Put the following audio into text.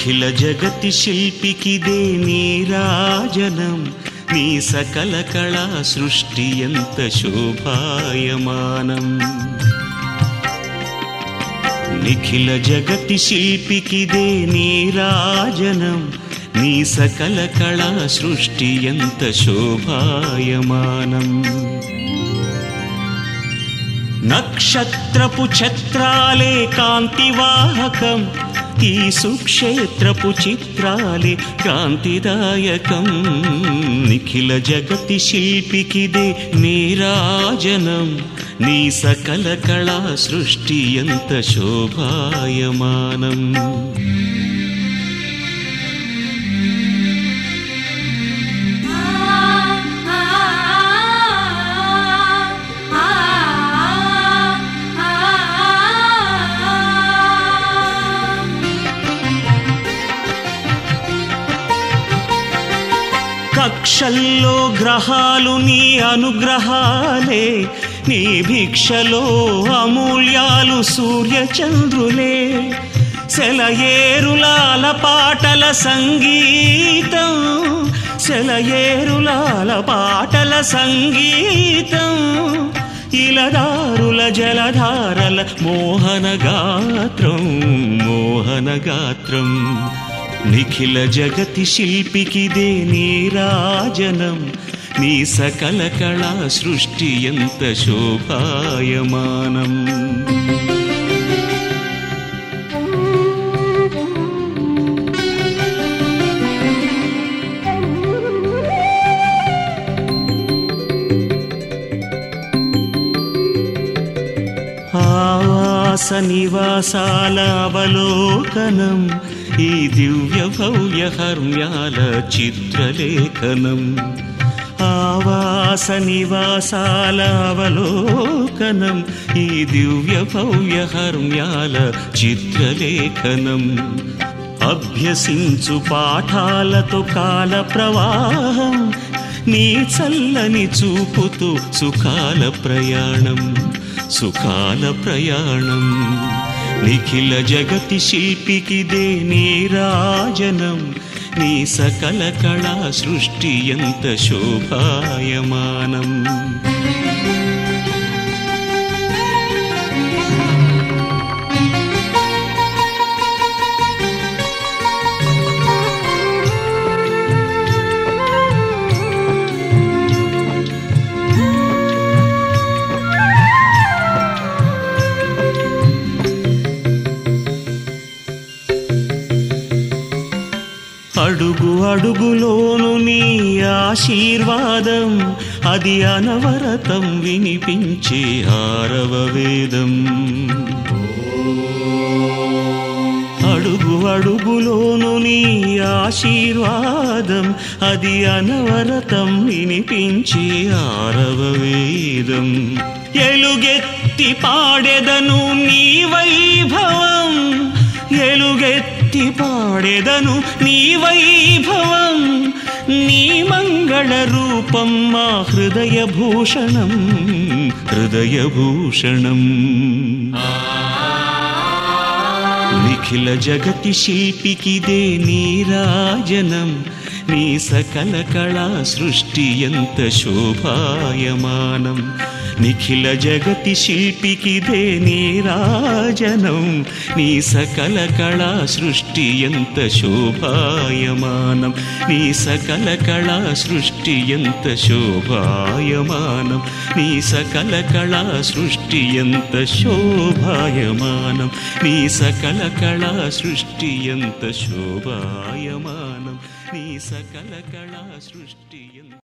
నిఖిల జగతి శిల్పికిదే నీరాజనం నీ సకల కళా సృష్టి ఎంత శోభాయమానం నిఖిల జగతి శిల్పికిదే నీరాజనం నీ సకల కళా సృష్టి ఎంత శోభాయమానం నక్షత్రపు ఛత్రాలే కాంతివాహకం ఈ సుక్షేత్రపు చిత్రాలే క్రాంతిదాయకం నిఖిల జగతి శిల్పికిదే నీరాజనం నీ సకల కళా సృష్టి ఎంత శోభాయమానం కక్షల్లో గ్రహాలు నీ అనుగ్రహాలే నీ భిక్షలో అమూల్యాలు సూర్యచంద్రులే సెలయేరులాల పాటల సంగీతం సెలయేరులాల పాటల సంగీతం ఇలదారుల జలధారల మోహన గాత్రం మోహన గాత్రం నిఖిల జగతి శిల్పికిదే నీరాజనం నీ సకల కళా సృష్టి ఎంత శోభాయమానం ఆవాస నివాసాల అవలోకనం ఈ దివ్య భవ్య హర్మ్యాల చిత్రలేఖనం ఆవాస నివాసాల అవలోకనం ఈ దివ్య భవ్య హర్మ్యాల చిత్రలేఖనం అభ్యసించు పాఠాలతో కాల ప్రవాహం నీ చల్లని చూపుతూ సుఖాల ప్రయాణం సుఖాల ప్రయాణం నిఖిల జగతి శిల్పికిదే నీరాజనం నీ సకల కళా సృష్టి ఎంత శోభాయమానం అడుగు అడుగులోను నీ ఆశీర్వాదం అది అనవరతం వినిపించే ఆరవ వేదం అడుగు అడుగులోను నీ ఆశీర్వాదం అది అనవరతం వినిపించే ఆరవ వేదం ఎలుగెత్తి పాడెదను నీ వైభవం ఎలుగెత్తి పాడెదను నీ వైభవం నీ మంగళ రూపం మా హృదయ భూషణం హృదయ భూషణం నిఖిల జగతి శిల్పికిదే నీరాజనం నీ సకల కళా సృష్టి ఎంత శోభాయమానం నిఖిల జగతి శిల్పికిదే నీరాజనం నీ సకల కళా సృష్టి ఎంత శోభాయమానం నీ సకల కళా సృష్టి ఎంత శోభాయమానం నీ సకల కళా సృష్టి ఎంత శోభాయమానం నీ సకల కళా సృష్టి ఎంత శోభాయమానం నీ సకల కళా సృష్టి ఎంత